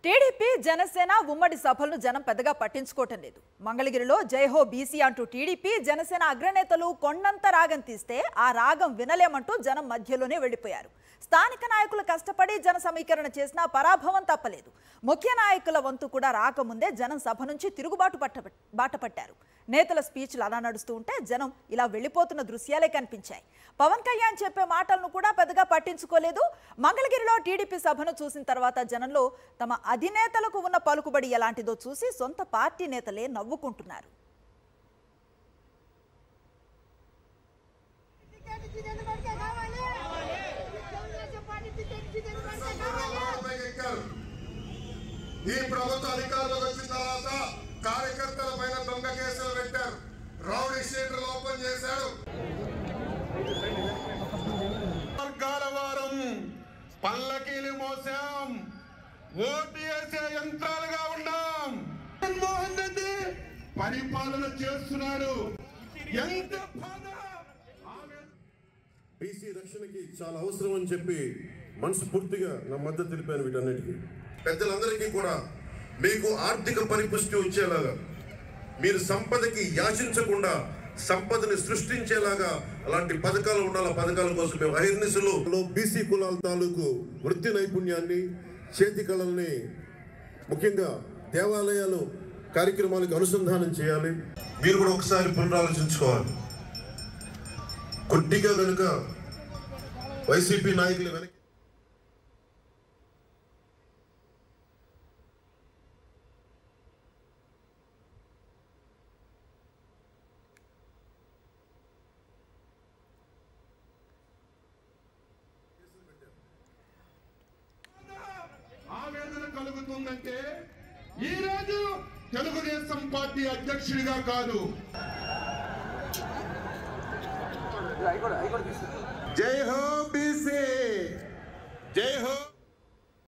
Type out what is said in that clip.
TDP Janasena ఉమ్మడి సభలను జనం పెద్దగా పట్టించుకోవటం లేదు మంగళగిరిలో జైహో బీసీ అంటూ టీడీపీ జనసేన అగ్రనేతలు కొండంత రాగం తీస్తే ఆ రాగం వినలేమంటూ జనం మధ్యలోనే వెళ్ళిపోయారు స్థానిక నాయకులు కష్టపడి జన సమీకరణ చేసినా పరాభవం తప్పలేదు ముఖ్య నాయకుల వంతు కూడా రాకముందే జనం సభ నుంచి తిరుగుబాటు పట్ట బాట పట్టారు నేతల స్పీచ్లు అలా నడుస్తూ ఉంటే జనం ఇలా వెళ్ళిపోతున్న దృశ్యాలే కనిపించాయి పవన్ కళ్యాణ్ చెప్పే మాటలను కూడా పెద్దగా పట్టించుకోలేదు మంగళగిరిలో టీడీపీ సభను చూసిన తర్వాత జనంలో తమ అధినేతలకు ఉన్న పలుకుబడి ఎలాంటిదో చూసి సొంత పార్టీ నేతలే నవ్వుకుంటున్నారు టికెట్ జిదేంద్ర పడితే కావాలి తెలుగుదేశం పార్టీ టికెట్ జిదేంద్ర పడితే కావాలి రామారావుపైకి ఎక్కారు ఈ ప్రభుత్వ అధికారంలోకి వచ్చిన తర్వాత కార్యకర్తల పైన దొంగ కేసులు పెట్టారు రౌడీ షీటర్లు ఓపెన్ చేశాడు వర్గాల వారం పల్లకీలు మోసాం ఓటు వేసే యంత్రాలుగా ఉన్నాం జగన్మోహన్ రెడ్డి పరిపాలన చేస్తున్నాడు ఎంత బాధ ఆవేదన బీసీ రక్షణకి చాలా అవసరం అని చెప్పి మనస్ఫూర్తిగా నా మద్దతు తెలిపాను వీటన్నిటికీ పెద్దలందరికీ కూడా మీకు ఆర్థిక పరిపుష్టి వచ్చేలాగా మీరు సంపదకి యాచించకుండా సంపదని సృష్టించేలాగా అలాంటి పథకాలు ఉండాలి ఆ పథకాల కోసం మేము అహిర్నిశలు బీసీ కులాల తాలూకు వృత్తి నైపుణ్యాన్ని చేతి కళల్ని ముఖ్యంగా దేవాలయాలు కార్యక్రమాలకు అనుసంధానం చేయాలి మీరు కూడా ఒకసారి పునరాలోచించుకోవాలి కొద్దిగా కనుక వైసీపీ నాయకులు వెనక్కి ఆవేదన కలుగుతుందంటే ఈ రోజు తెలుగుదేశం పార్టీ అధ్యక్షుడిగా కాదు జై హో బీసీ